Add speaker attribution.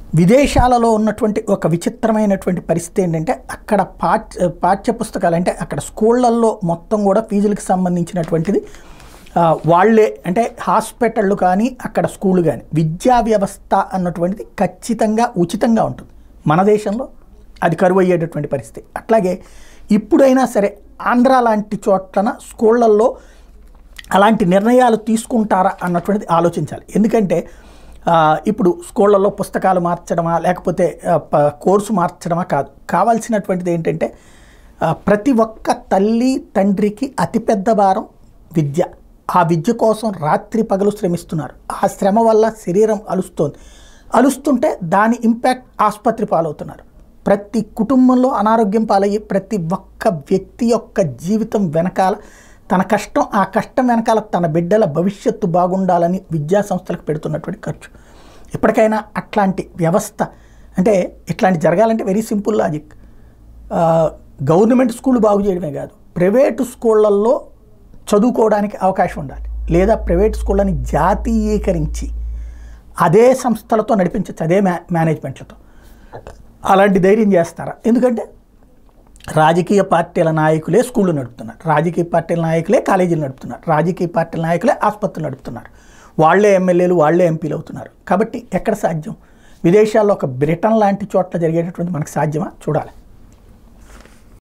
Speaker 1: విదేశాలలో ఉన్నటువంటి ఒక విచిత్రమైనటువంటి పరిస్థితి ఏంటంటే అక్కడ పాఠ్య పాఠ్య పుస్తకాలు అంటే అక్కడ స్కూళ్ళల్లో మొత్తం కూడా ఫీజులకు సంబంధించినటువంటిది ఆ, వాళ్ళే అంటే హాస్పిటళ్ళు కానీ అక్కడ స్కూళ్ళు కానీ విద్యా వ్యవస్థ అన్నటువంటిది ఖచ్చితంగా ఉచితంగా ఉంటుంది మన దేశంలో అది కరువు అయ్యేటటువంటి పరిస్థితి అట్లాగే ఇప్పుడైనా సరే ఆంధ్ర లాంటి చోట్లన స్కూళ్ళల్లో అలాంటి నిర్ణయాలు తీసుకుంటారా అన్నటువంటిది ఆలోచించాలి ఎందుకంటే ఆ, ఇప్పుడు స్కూళ్ళల్లో పుస్తకాలు మార్చడమా లేకపోతే ఆ, ప- కోర్సు మార్చడమా కాదు కావాల్సినటువంటిది ఏంటంటే ఆ, ప్రతి ఒక్క తల్లి తండ్రికి అతిపెద్ద భారం విద్య ఆ విద్య కోసం రాత్రి పగలు శ్రమిస్తున్నారు ఆ శ్రమ వల్ల శరీరం అలుస్తోంది అలుస్తుంటే దాని ఇంపాక్ట్ ఆసుపత్రి పాలవుతున్నారు ప్రతి కుటుంబంలో అనారోగ్యం పాలయ్యి ప్రతి ఒక్క వ్యక్తి యొక్క జీవితం వెనకాల తన కష్టం ఆ కష్టం వెనకాల తన బిడ్డల భవిష్యత్తు బాగుండాలని విద్యా సంస్థలకు పెడుతున్నటువంటి ఖర్చు ఎప్పటికైనా అట్లాంటి వ్యవస్థ అంటే ఇట్లాంటి జరగాలంటే వెరీ సింపుల్ లాజిక్ ఆ, గవర్నమెంట్ స్కూల్ బాగు చేయడమే కాదు ప్రైవేటు స్కూళ్ళల్లో చదువుకోవడానికి అవకాశం ఉండాలి లేదా ప్రైవేట్ స్కూళ్ళని జాతీయీకరించి అదే సంస్థలతో నడిపించవచ్చు అదే మ్యా మేనేజ్మెంట్లతో అలాంటి ధైర్యం చేస్తారా ఎందుకంటే రాజకీయ పార్టీల నాయకులే స్కూళ్ళు నడుపుతున్నారు రాజకీయ పార్టీల నాయకులే కాలేజీలు నడుపుతున్నారు రాజకీయ పార్టీల నాయకులే ఆసుపత్రులు నడుపుతున్నారు వాళ్ళే ఎమ్మెల్యేలు వాళ్ళే ఎంపీలు అవుతున్నారు కాబట్టి ఎక్కడ సాధ్యం విదేశాల్లో ఒక బ్రిటన్ లాంటి చోట్ల జరిగేటటువంటి మనకు సాధ్యమా చూడాలి